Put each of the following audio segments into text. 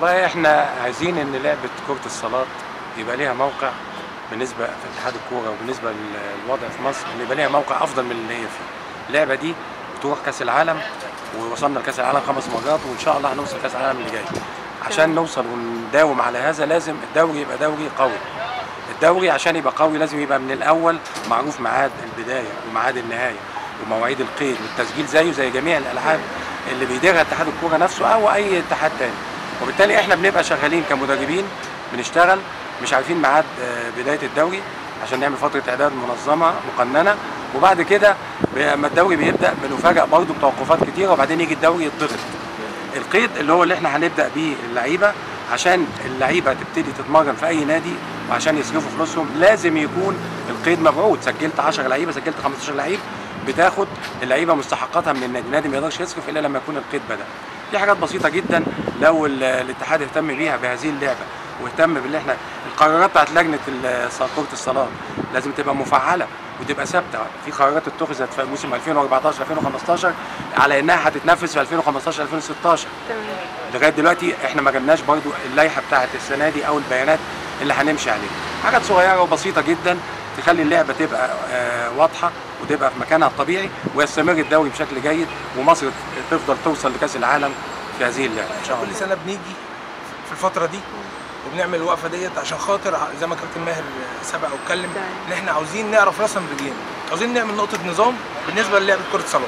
والله احنا عايزين ان لعبه كره الصالات يبقى ليها موقع بالنسبه في اتحاد الكوره وبالنسبه للوضع في مصر ان يبقى ليها موقع افضل من اللي هي فيه اللعبه دي بتروح كاس العالم ووصلنا لكاس العالم خمس مرات وان شاء الله هنوصل كاس العالم اللي جاي عشان نوصل ونداوم على هذا لازم الدوري يبقى دوري قوي الدوري عشان يبقى قوي لازم يبقى من الاول معروف ميعاد البدايه وميعاد النهايه ومواعيد القيد والتسجيل زيه زي جميع الالعاب اللي بيديرها اتحاد الكوره نفسه او اي اتحاد تاني وبالتالي احنا بنبقى شغالين كمدربين بنشتغل مش عارفين ميعاد آه، بدايه الدوري عشان نعمل فتره اعداد منظمه مقننه وبعد كده لما الدوري بيبدا بنفاجئ برضه بتوقفات كتيره وبعدين يجي الدوري يتضغط القيد اللي هو اللي احنا هنبدا بيه اللعيبه عشان اللعيبه تبتدي تتمرن في اي نادي وعشان يصرفوا فلوسهم لازم يكون القيد مبعوث سجلت 10 لعيبه سجلت 15 لعيب بتاخد اللعيبه مستحقاتها من النادي النادي ما يقدرش يصرف الا لما يكون القيد بدا دي حاجات بسيطه جدا لو ال- الاتحاد اهتم بيها بهذه اللعبه واهتم باللي احنا القرارات بتاعت لجنه ال- كره الصالات لازم تبقى مفعله وتبقى ثابته في قرارات اتخذت في موسم 2014 2015 على انها هتتنفذ في 2015 2016 تمام لغايه دلوقتي احنا ما جبناش برضو اللائحه بتاعت السنه دي او البيانات اللي هنمشي عليها حاجات صغيره وبسيطه جدا تخلي اللعبه تبقى آه، واضحه وتبقى في مكانها الطبيعي ويستمر الدوري بشكل جيد ومصر تفضل توصل لكاس العالم في هذه اللعبه ان شاء الله كل سنه بنيجي في الفتره دي وبنعمل الوقفه ديت عشان خاطر ع- زي ما كابتن ماهر سبق واتكلم تمام. ان احنا عاوزين نعرف راسنا من رجلينا عاوزين نعمل نقطه نظام بالنسبه للعبه كره الصالات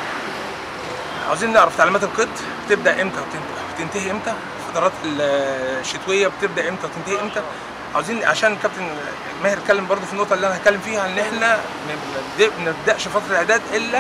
عاوزين نعرف تعليمات القيد بتبدا امتى وبتنت- وبتنتهي امتى الفترات الشتويه بتبدا امتى وتنتهي امتى عاوزين عشان كابتن ماهر اتكلم برضو في النقطه اللي انا هتكلم فيها ان احنا ما بنبدأ- ما نبداش فتره اعداد الا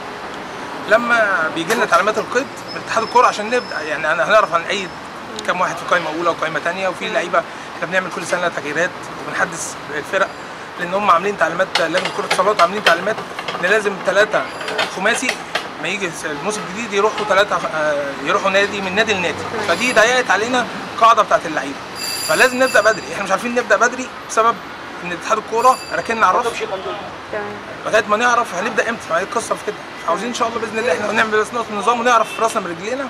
لما بيجي لنا تعليمات القيد من اتحاد الكوره عشان نبدا يعني انا هنعرف عن اي كام واحد في قائمه اولى وقائمه ثانيه وفي لعيبه احنا بنعمل كل سنه تغييرات وبنحدث الفرق لان هم عاملين تعليمات لجنه كره الصالات عاملين تعليمات ان لازم ثلاثه خماسي ما يجي الموسم الجديد يروحوا ثلاثه يروحوا نادي من نادي لنادي فدي ضيقت علينا القاعده بتاعت اللعيبه فلازم نبدا بدري احنا مش عارفين نبدا بدري بسبب ان اتحاد الكوره راكننا على الرف تمام لغايه ما نعرف هنبدا امتى ما هي القصه في كده عاوزين ان شاء الله باذن الله احنا نعمل بس نقطه نظام ونعرف راسنا من رجلينا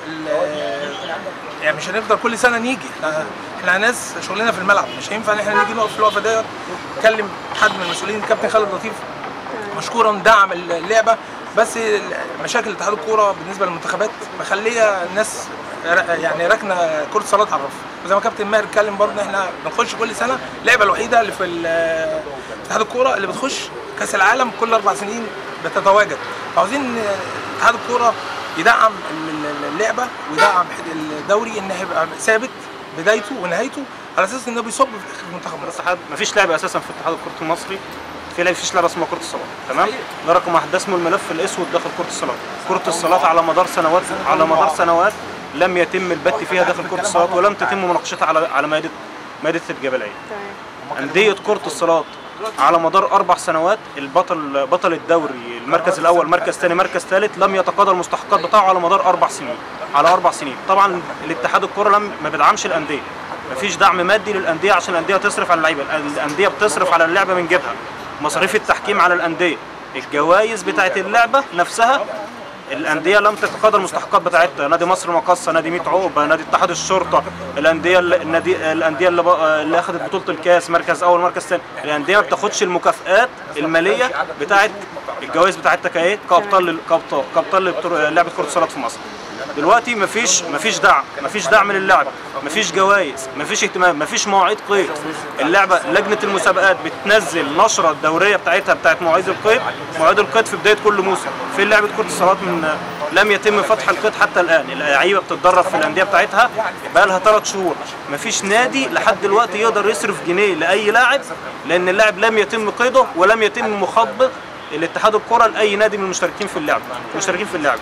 ال- يعني مش هنفضل كل سنه نيجي احنا احنا ناس شغلنا في الملعب مش هينفع ان احنا نيجي نقف في الوقفه ديت نكلم حد من المسؤولين الكابتن خالد لطيف مشكورا دعم اللعبه بس مشاكل اتحاد الكوره بالنسبه للمنتخبات مخليه الناس ر- يعني راكنه كره صالات على الرف وزي ما كابتن ماهر اتكلم برضه ان احنا بنخش كل سنه اللعبه الوحيده اللي في ال- اتحاد الكوره اللي بتخش كاس العالم كل اربع سنين بتتواجد فعاوزين اتحاد الكوره يدعم ال- ال- اللعبه ويدعم الدوري ان هيبقى ثابت بدايته ونهايته على اساس انه بيصب في الاخر المنتخب مصر الاتحاد مفيش لعبه اساسا في الاتحاد الكره المصري في لعبه مفيش لعبه اسمها كره الصالات تمام ده رقم واحد ده اسمه الملف الاسود داخل كره الصالات كره الصالات على مدار سنوات على مدار سنوات لم يتم البت فيها داخل كره الصالات ولم تتم مناقشتها على على مائده مائده الجبليه تمام أندية كرة الصالات على مدار أربع سنوات البطل بطل الدوري المركز الأول مركز ثاني مركز ثالث لم يتقاضى المستحقات بتاعه على مدار أربع سنين على أربع سنين طبعا الاتحاد الكرة لم ما بيدعمش الأندية مفيش دعم مادي للأندية عشان الأندية تصرف على اللعيبة الأندية بتصرف على اللعبة من جيبها مصاريف التحكيم على الأندية الجوائز بتاعت اللعبة نفسها الانديه لم تتقاضى المستحقات بتاعتها نادي مصر مقصه نادي 100 عقبه نادي اتحاد الشرطه الانديه اللي- النادي الانديه اللي, بق- اللي اخذت بطوله الكاس مركز اول مركز ثاني الانديه ما بتاخدش المكافئات الماليه بتاعت الجوائز بتاعتها كايه كابطال كابطال كابطال لبتر- لعبه كره الصالات في مصر دلوقتي مفيش مفيش دعم مفيش دعم للعبه مفيش جوائز مفيش اهتمام مفيش مواعيد قيد اللعبه لجنه المسابقات بتنزل نشره الدوريه بتاعتها بتاعت مواعيد القيد مواعيد القيد في بدايه كل موسم في لعبه كره الصالات من لم يتم فتح القيد حتى الان اللعيبه بتتدرب في الانديه بتاعتها بقى لها ثلاث شهور مفيش نادي لحد دلوقتي يقدر يصرف جنيه لاي لاعب لان اللاعب لم يتم قيده ولم يتم مخاطبه الاتحاد الكره لاي نادي من المشتركين في اللعبه المشتركين في اللعبه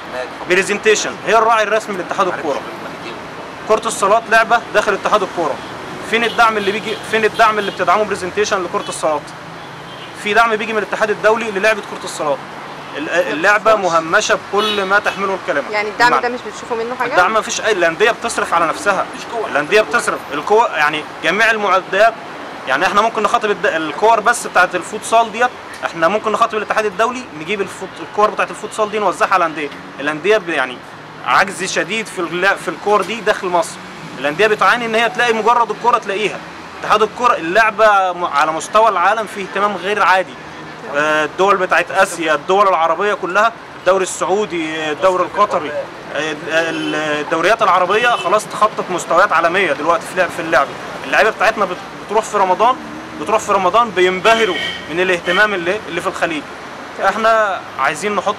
بريزنتيشن هي الراعي الرسمي لاتحاد الكوره كره الصالات لعبه داخل اتحاد الكوره فين الدعم اللي بيجي فين الدعم اللي بتدعمه بريزنتيشن لكره الصالات في دعم بيجي من الاتحاد الدولي للعبه كره الصالات ال- اللعبه مهمشه بكل ما تحمله الكلمه يعني الدعم بمعنى- ده مش بتشوفوا منه حاجه الدعم ما فيش اي الانديه بتصرف على نفسها الانديه بتصرف القوى يعني جميع المعدات يعني احنا ممكن نخاطب الد- الكور بس بتاعت الفوتسال ديت احنا ممكن نخاطب الاتحاد الدولي نجيب الفوت... الكور بتاعت الفوتسال دي نوزعها على الانديه الانديه ب- يعني عجز شديد في اللا- في الكور دي داخل مصر الانديه بتعاني ان هي تلاقي مجرد الكره تلاقيها اتحاد الكره اللعبه م- على مستوى العالم فيه اهتمام غير عادي آه، الدول بتاعت اسيا الدول العربيه كلها الدوري السعودي الدوري القطري آه، الدوريات العربيه خلاص تخطط مستويات عالميه دلوقتي في لعب في اللعبه اللعيبه بتاعتنا بت- بتروح في رمضان بتروح في رمضان بينبهروا من الاهتمام اللي اللي في الخليج احنا عايزين نحط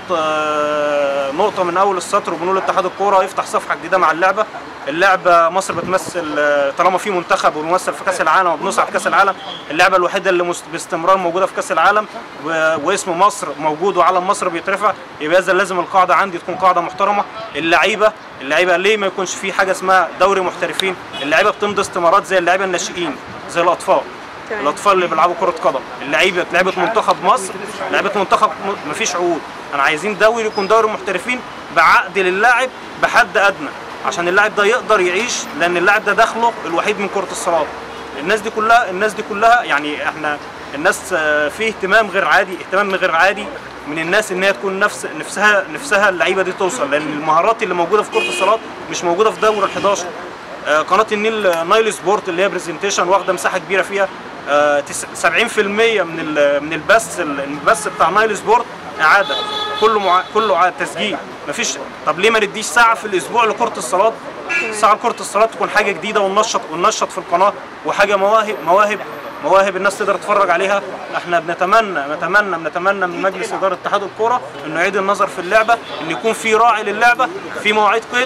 آه، نقطة من أول السطر وبنقول اتحاد الكورة يفتح صفحة جديدة مع اللعبة، اللعبة مصر بتمثل آه، طالما في منتخب وبيمثل في كأس العالم وبنصعد كأس العالم، اللعبة الوحيدة اللي مست- باستمرار موجودة في كأس العالم و- واسم مصر موجود وعلم مصر بيترفع، يبقى إذا لازم القاعدة عندي تكون قاعدة محترمة، اللعيبة اللعيبة ليه ما يكونش في حاجة اسمها دوري محترفين؟ اللعيبة بتمضي استمارات زي اللعيبة الناشئين زي الأطفال. تمام. الاطفال اللي بيلعبوا كره قدم اللعيبه لعيبه منتخب مصر لعيبه منتخب م- مفيش عقود انا عايزين دوري يكون دوري محترفين بعقد للاعب بحد ادنى عشان اللاعب ده يقدر يعيش لان اللاعب ده دخله الوحيد من كره الصالات الناس دي كلها الناس دي كلها يعني احنا الناس آه، في اهتمام غير عادي اهتمام غير عادي من الناس ان هي تكون نفس نفسها نفسها اللعيبه دي توصل لان المهارات اللي موجوده في كره الصالات مش موجوده في دور ال 11 آه، قناه النيل آه، نايل سبورت اللي هي برزنتيشن واخده مساحه كبيره فيها آه، تس- 70% من ال- من البث ال- البث بتاع نايل سبورت اعاده كله مع... كله عاد تسجيل مفيش طب ليه ما نديش ساعه في الاسبوع لكره الصالات ساعه لكره الصالات تكون حاجه جديده وننشط وننشط في القناه وحاجه مواهب مواهب مواهب الناس تقدر تتفرج عليها احنا بنتمنى نتمنى بنتمنى من مجلس اداره اتحاد الكوره انه يعيد النظر في اللعبه ان يكون في راعي للعبه في مواعيد قيد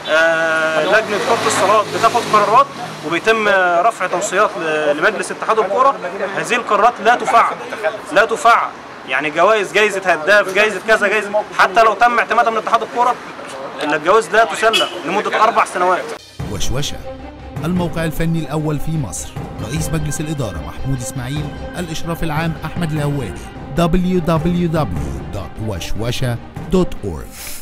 آه لجنه كره الصالات بتاخد قرارات وبيتم آه، رفع توصيات ل- لمجلس اتحاد الكوره هذه القرارات لا تفعل لا تفعل يعني جوائز جايزه هداف جايزه كذا جايزه حتى لو تم اعتمادها من اتحاد الكوره الجوائز لا تسلم لمده اربع سنوات وشوشة الموقع الفني الأول في مصر رئيس مجلس الإدارة محمود إسماعيل الإشراف العام أحمد الهواري www.وشوشة.org